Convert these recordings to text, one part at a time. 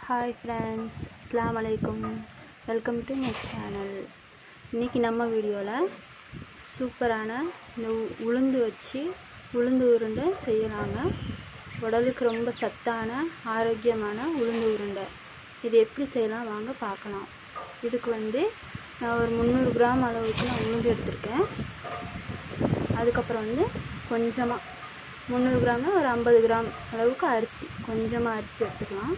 hi friends அஸ்ஸலாமு அலைக்கும் welcome to my channel இன்றைக்கி நம்ம வீடியோவில் சூப்பரான இந்த உ- உளுந்து வச்சு உளுந்து உருண்டை செய்யலாங்க உடலுக்கு ரொம்ப சத்தான ஆரோக்கியமான உளுந்து உருண்டை இது எப்படி செய்யலாம் வாங்க பார்க்கலாம் இதுக்கு வந்து நான் ஒரு முந்நூறு கிராம் அளவுக்கு நான் உளுந்து எடுத்திருக்கேன் அதுக்கப்புறம் வந்து கொஞ்சமாக முந்நூறு கிராம்னா ஒரு ஐம்பது கிராம் அளவுக்கு அரிசி கொஞ்சமாக அரிசி எடுத்துக்கலாம்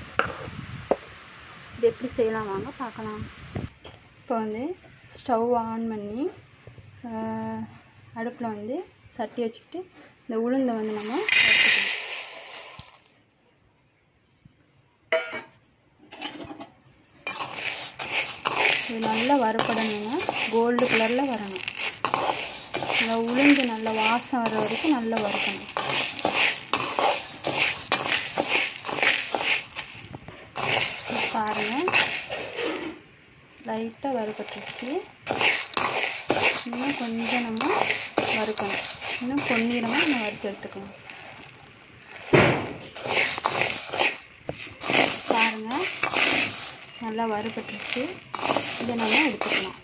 இது எப்படி செய்யலாம் வாங்க பார்க்கலாம் இப்போ வந்து ஸ்டவ் ஆன் பண்ணி அடுப்பில் வந்து சட்டி வச்சுக்கிட்டு இந்த உளுந்தை வந்து நம்ம வறுத்துக்கலாம் இது நல்லா வறுப்படணுங்க கோல்டு கலரில் வரணும் இந்த உளுந்து நல்ல வாசம் வர வரைக்கும் நல்லா வறுக்கணும் இது பாருங்க லைட்டாக வறுபட்டுருச்சு இன்னும் கொஞ்சம் நம்ம வறுக்கணும் இன்னும் பொன்னிறமாக நம்ம வறுத்து எடுத்துக்கணும் பாருங்க நல்லா வறுபட்டுருச்சு இதை நம்ம எடுத்துக்கலாம்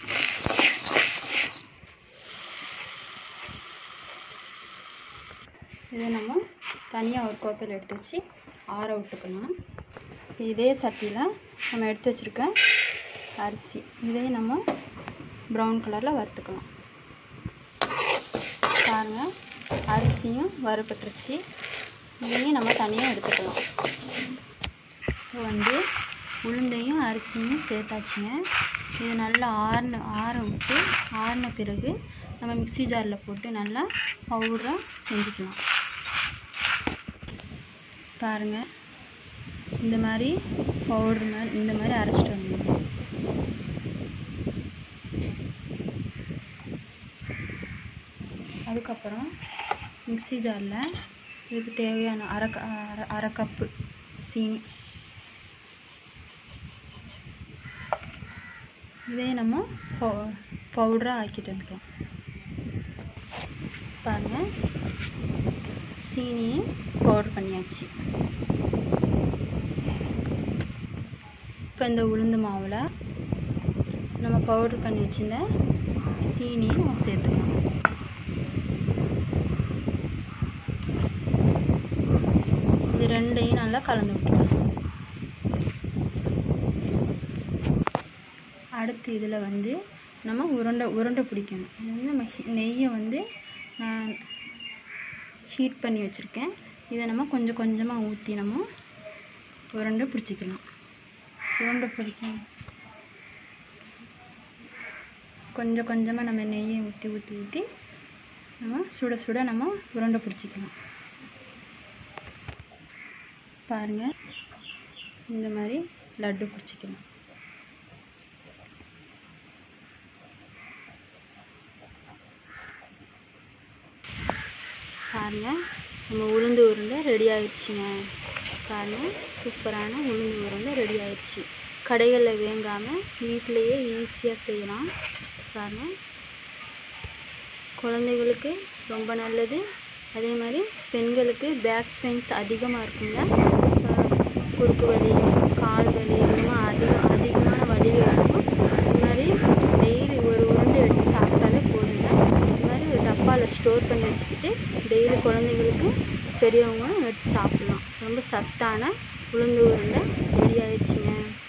இதை நம்ம தனியாக ஒரு கோப்பையில் எடுத்து வச்சு ஆற விட்டுக்கணும் இதே சட்டியில் நம்ம எடுத்து வச்சுருக்க அரிசி இதையும் நம்ம ப்ரௌன் கலரில் வறுத்துக்கலாம் பாருங்கள் அரிசியும் வறுபட்டுருச்சு இதையும் நம்ம தனியாக எடுத்துக்கலாம் இப்போ வந்து உளுந்தையும் அரிசியும் சேர்த்தாச்சுங்க இது நல்லா ஆறின ஆற விட்டு ஆறின பிறகு நம்ம மிக்ஸி ஜாரில் போட்டு நல்லா பவுடராக செஞ்சுக்கலாம் பாருங்கள் இந்த மாதிரி பவுடர் மாதிரி இந்த மாதிரி அரைச்சிட்டு வந்துடணும் அதுக்கப்புறம் மிக்ஸி ஜாரில் இதுக்கு தேவையான அரை க- அரை அரை கப்பு சீனி இதே நம்ம பவுடராக ஆக்கிட்டு வந்துக்கலாம் பாருங்கள் சீனியை பவுடர் பண்ணியாச்சு இப்போ இந்த உளுந்து மாவில் நம்ம பவுடர் பண்ணி வச்சிருந்த சீனியை நம்ம சேர்த்துக்கலாம் இது ரெண்டையும் நல்லா கலந்து விட்டுக்கலாம் அடுத்து இதில் வந்து நம்ம உருண்டை உருண்டை பிடிக்கணும் இது வந்து நம்ம ஹீ- நெய்யை வந்து நான் ஹீட் பண்ணி வச்சுருக்கேன் இதை நம்ம கொஞ்சம் கொஞ்சமாக ஊற்றி நம்ம உருண்டை பிடிச்சிக்கலாம் உருண்டை பிடிக்கணும் கொஞ்சம் கொஞ்சமாக நம்ம நெய்யை ஊற்றி ஊற்றி ஊற்றி நம்ம சுட சுட நம்ம உருண்டை பிடிச்சிக்கலாம் பாருங்கள் இந்த மாதிரி லட்டு பிடிச்சிக்கலாம் பாருங்கள் நம்ம உளுந்து உருண்டை ரெடி ஆயிடுச்சுங்க பாருங்கள் சூப்பரான உளுந்து உருண்டை ரெடி ஆயிடுச்சு கடைகளில் வேங்காமல் வீட்டிலையே ஈஸியாக செய்யலாம் பாருங்கள் குழந்தைகளுக்கு ரொம்ப நல்லது அதே மாதிரி பெண்களுக்கு பேக் பெயின்ஸ் அதிகமாக இருக்குங்க அஹ் குறுக்கு வலி கால் வலி இந்த மாதிரி அதிகம் அதிகமான வலிகள் இருக்கும் இந்த மாதிரி டெய்லி ஒரு உருண்டை எடுத்து சாப்பிட்டாலே போதுங்க இந்த மாதிரி ஒரு டப்பாவில் ஸ்டோர் பண்ணி வச்சுக்கிட்டு டெய்லி குழந்தைங்களுக்கு பெரியவங்களும் எடுத்து சாப்பிடலாம் ரொம்ப சத்தான உளுந்து உருண்டை ரெடி ஆயிடுச்சுங்க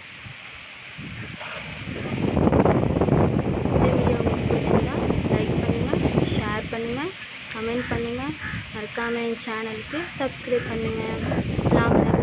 இந்த வீடியோ உங்களுக்கு பிடிச்சிருந்தா லைக் பண்ணுங்கள் ஷேர் பண்ணுங்கள் கமெண்ட் பண்ணுங்கள் மறக்காமல் என் சேனலுக்கு சப்ஸ்கிரைப் பண்ணுங்கள் அஸ்ஸலாமு அலைக்கும்